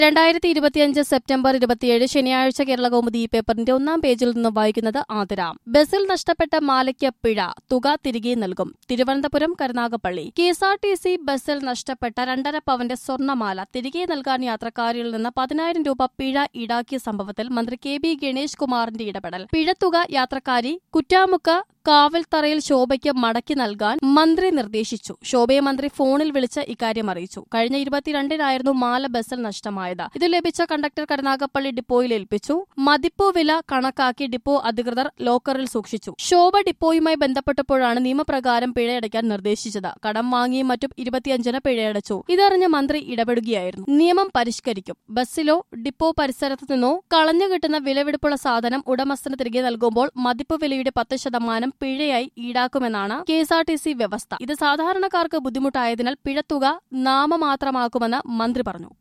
രണ്ടായിരത്തി ഇരുപത്തിയഞ്ച് സെപ്റ്റംബർ ഇരുപത്തിയേഴ് ശനിയാഴ്ച കേരള കൗമുദി ഈ പേപ്പറിന്റെ ഒന്നാം പേജിൽ നിന്ന് വായിക്കുന്നത് ആതിര ബസിൽ നഷ്ടപ്പെട്ട മാലയ്ക്ക് പിഴ തുക തിരികെ നൽകും Thiruvananthapuram Karunagappally K S R T C ബസിൽ നഷ്ടപ്പെട്ട രണ്ടര പവന്റെ സ്വർണ്ണമാല തിരികെ നൽകാൻ യാത്രക്കാരിൽ നിന്ന് പതിനായിരം രൂപ പിഴ ഈടാക്കിയ സംഭവത്തിൽ മന്ത്രി കെ ബി ഗണേഷ് കുമാറിന്റെ ഇടപെടൽ പിഴത്തുക യാത്രക്കാരി കുറ്റാമുക്ക് കാവൽത്തറയിൽ ശോഭയ്ക്ക് മടക്കി നൽകാൻ മന്ത്രി നിർദ്ദേശിച്ചു ശോഭയെ മന്ത്രി ഫോണിൽ വിളിച്ച് ഇക്കാര്യം അറിയിച്ചു കഴിഞ്ഞ ഇരുപത്തിരണ്ടിനായിരുന്നു മാല ബസ്സിൽ നഷ്ടമായത് ഇത് ലഭിച്ച കണ്ടക്ടർ കരുനാഗപ്പള്ളി ഡിപ്പോയിൽ ഏൽപ്പിച്ചു മതിപ്പു വില കണക്കാക്കി ഡിപ്പോ അധികൃതർ ലോക്കറിൽ സൂക്ഷിച്ചു ശോഭ ഡിപ്പോയുമായി ബന്ധപ്പെട്ടപ്പോഴാണ് നിയമപ്രകാരം പിഴയടയ്ക്കാൻ നിർദ്ദേശിച്ചത് കടം വാങ്ങിയും മറ്റും ഇരുപത്തിയഞ്ചിന് പിഴയടച്ചു ഇതറിഞ്ഞ മന്ത്രി ഇടപെടുകയായിരുന്നു നിയമം പരിഷ്കരിക്കും ബസ്സിലോ ഡിപ്പോ പരിസരത്തു നിന്നോ കളഞ്ഞു കിട്ടുന്ന വിലപിടിപ്പുള്ള സാധനം ഉടമസ്ഥന് തിരികെ നൽകുമ്പോൾ മതിപ്പ് വിലയുടെ പത്ത് ശതമാനം പിഴയായി ഈടാക്കുമെന്നാണ് K S R T C വ്യവസ്ഥ ഇത് സാധാരണക്കാർക്ക് ബുദ്ധിമുട്ടായതിനാൽ പിഴത്തുക നാമമാത്രമാക്കുമെന്ന് മന്ത്രി പറഞ്ഞു